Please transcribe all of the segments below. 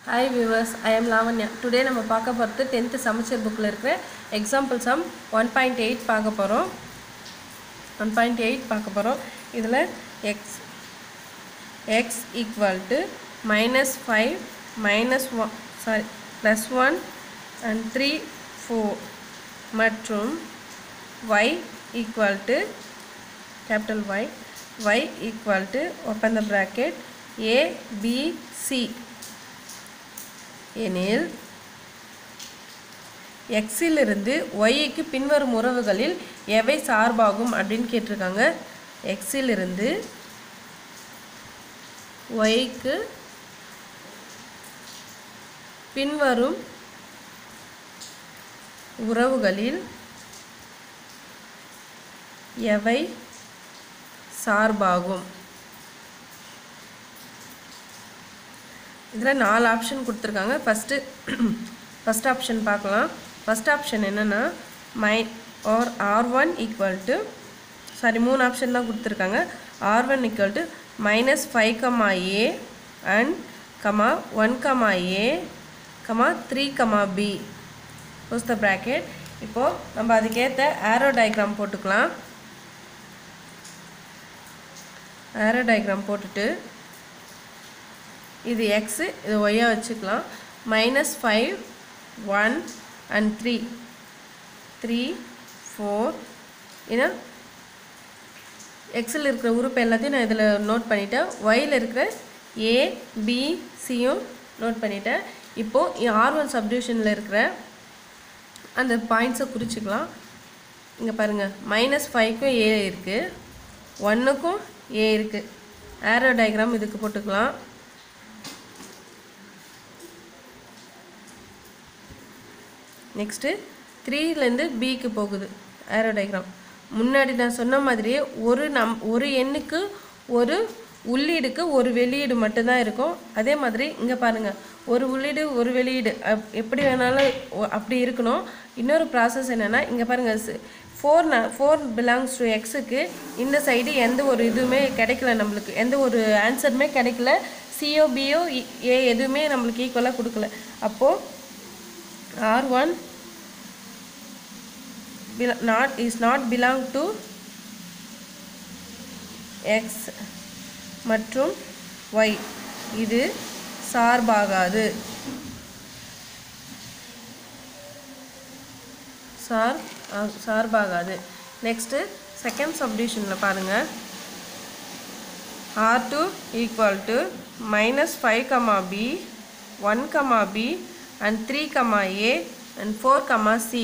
hi viewers I am Lavanya today நம்ம பார்க்க போகிறது டென்த்து சமச்சர் புக்கில் இருக்கிற example sum one point eight பார்க்க போகிறோம் ஒன் பாயிண்ட் எயிட் பார்க்க போகிறோம் இதில் x x equal to minus five minus one sorry plus one and three four மற்றும் y equal to capital Y y equal to open the bracket A B C எனில் எக்ஸிலிருந்து ஒய்க்கு பின்வரும் உறவுகளில் எவை சார்பாகும் அப்படின்னு கேட்டிருக்காங்க எக்ஸிலிருந்து ஒய்க்கு பின்வரும் உறவுகளில் எவை சார்பாகும் இதில் நாலு ஆப்ஷன் கொடுத்துருக்காங்க ஃபஸ்ட்டு ஃபஸ்ட் ஆப்ஷன் பார்க்கலாம் ஃபஸ்ட் ஆப்ஷன் என்னென்னா my R R one equal to sorry மூணு ஆப்ஷன் தான் கொடுத்துருக்காங்க R one equal to minus five comma A and comma one comma A comma three comma B close the bracket இப்போது நம்ம அதுக்கேற்ற ஆரோ diagram போட்டுக்கலாம் arrow diagram போட்டுட்டு இது x இது ஒய்யாக வச்சுக்கலாம் minus five one and three three four ஏன்னா எக்ஸில் இருக்கிற உறுப்பு எல்லாத்தையும் நான் இதில் நோட் பண்ணிட்டேன் ஒயில் இருக்கிற ஏ பி சியும் நோட் பண்ணிட்டேன் இப்போது ஆர் ஒன் சப்டிவிஷனில் இருக்கிற அந்த பாயிண்ட்ஸை குறிச்சிக்கலாம் இங்கே பாருங்கள் மைனஸ் ஃபைவ்க்கும் ஏ இருக்குது ஒன்றுக்கும் ஏ இருக்குது ஆரோ டயக்ராம் இதுக்கு போட்டுக்கலாம் நெக்ஸ்ட்டு த்ரீலேருந்து பிக்கு போகுது ஆரோ டயக்ராம் முன்னாடி நான் சொன்ன மாதிரியே ஒரு நம் ஒரு எண்ணுக்கு ஒரு உள்ளீடுக்கு ஒரு வெளியீடு மட்டும்தான் இருக்கும் அதே மாதிரி இங்கே பாருங்கள் ஒரு உள்ளீடு ஒரு வெளியீடு அப் எப்படி வேணாலும் ஒ- அப்படி இருக்கணும் இன்னொரு ப்ராசஸ் என்னென்னா இங்கே பாருங்கள் ஃபோர் ந ஃபோர் பிலாங்ஸ் டு எக்ஸுக்கு இந்த சைடு எந்த ஒரு இதுவுமே கிடைக்கல நம்மளுக்கு எந்த ஒரு ஆன்சருமே கிடைக்கல சிஓ பிஓ ஏ எதுவுமே நம்மளுக்கு ஈக்குவலாக கொடுக்கல அப்போது R one not is not belong to x மற்றும் y இது சார்பாகாது சார் ஆ- சார்பாகாது நெக்ஸ்ட்டு செகண்ட் சப்டிஷனில் பாருங்கள் R two equal to minus five comma B one comma B and three comma A and four comma C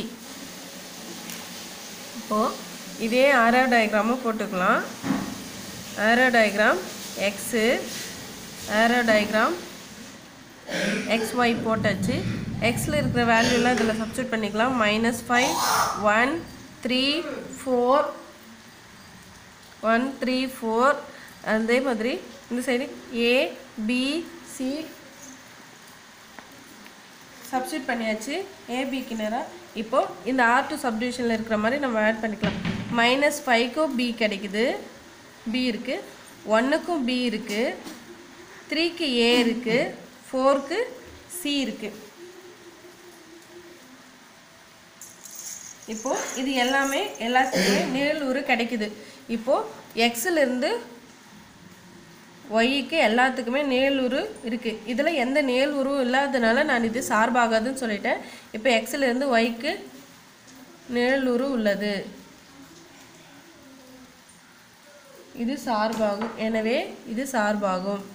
இப்போது இதே ஆரோ டயக்ராமும் போட்டுக்கலாம் arrow diagram x arrow diagram x y போட்டாச்சு எக்ஸில் இருக்கிற வேல்யூலாம் இதில் சப்ஸ்டியூட் பண்ணிக்கலாம் minus five one three four one three four அதே மாதிரி இந்த side A B C substitute பண்ணியாச்சு ஏபிக்கு நேராக இப்போது இந்த ஆர் டூ சப்டிவிஷனில் இருக்கிற மாதிரி நம்ம ஆட் பண்ணிக்கலாம் மைனஸ் ஃபைவ்க்கும் பி கிடைக்குது பி இருக்குது ஒன்றுக்கும் பி இருக்குது த்ரீக்கு ஏ இருக்குது ஃபோருக்கு சி இருக்குது இப்போது இது எல்லாமே எல்லாத்துக்குமே நிழலுரு கிடைக்குது இப்போது எக்ஸிலிருந்து ஒய்க்கு எல்லாத்துக்குமே நேலுரு இருக்குது இதில் எந்த நேலுரும் இல்லாதனால நான் இது சார்பாகாதுன்னு சொல்லிட்டேன் இப்போ எக்ஸில் இருந்து ஒய்க்கு நேலுரு உள்ளது இது சார்பாகும் எனவே இது சார்பாகும்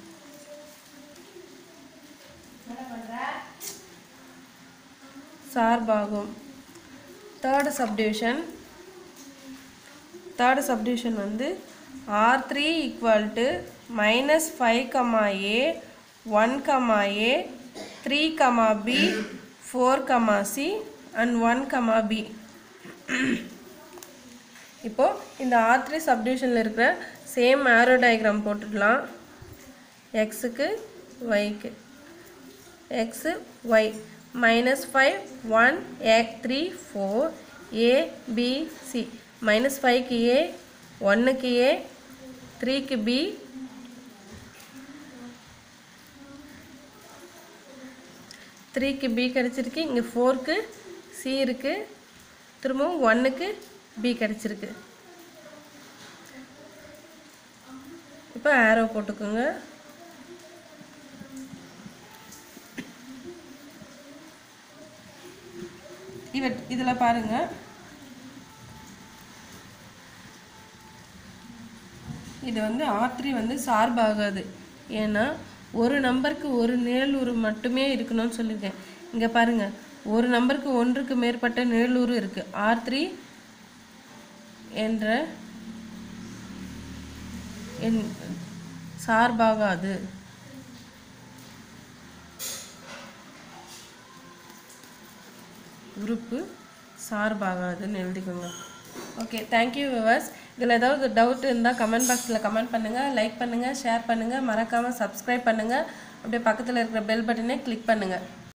சார்பாகும் தேர்டு சப்டிவிஷன் தேர்டு சப்டிவிஷன் வந்து R three equal to minus five comma A one comma A three comma B four comma C and one comma B இப்போது இந்த ஆர் த்ரீ சப்டிவிஷனில் இருக்கிற சேம் ஆரோ டயக்ராம் போட்டுடலாம் எக்ஸுக்கு ஒய்க்கு x y minus five one ஏக் three four A B C minus ஃபைவ்க்கு A ஒன்றுக்கு ஏ த்ரீக்கு பி த்ரீக்கு பி கிடச்சிருக்கு இங்கே ஃபோருக்கு சி இருக்குது திரும்பவும் ஒன்றுக்கு பி கிடச்சிருக்கு இப்போ ஆரோ போட்டுக்கோங்க இவ இதில் பாருங்கள் இது வந்து ஆர்த்ரி வந்து சார்பாகாது ஏன்னா ஒரு நம்பருக்கு ஒரு நிழலுரு மட்டுமே இருக்கணும்னு சொல்லியிருக்கேன் இங்கே பாருங்கள் ஒரு நம்பருக்கு ஒன்றுக்கு மேற்பட்ட நிழலுரு இருக்குது ஆர் த்ரீ என்ற என் சார்பாகாது உறுப்பு சார்பாகாதுன்னு எழுதிக்கோங்க ஓகே தேங்க்யூ விவர்ஸ் இதில் ஏதாவது டவுட் இருந்தால் கமெண்ட் பாக்ஸில் கமெண்ட் பண்ணுங்கள் லைக் பண்ணுங்கள் ஷேர் பண்ணுங்கள் மறக்காமல் சப்ஸ்கிரைப் பண்ணுங்கள் அப்படியே பக்கத்தில் இருக்கிற பெல் பட்டனை கிளிக் பண்ணுங்கள்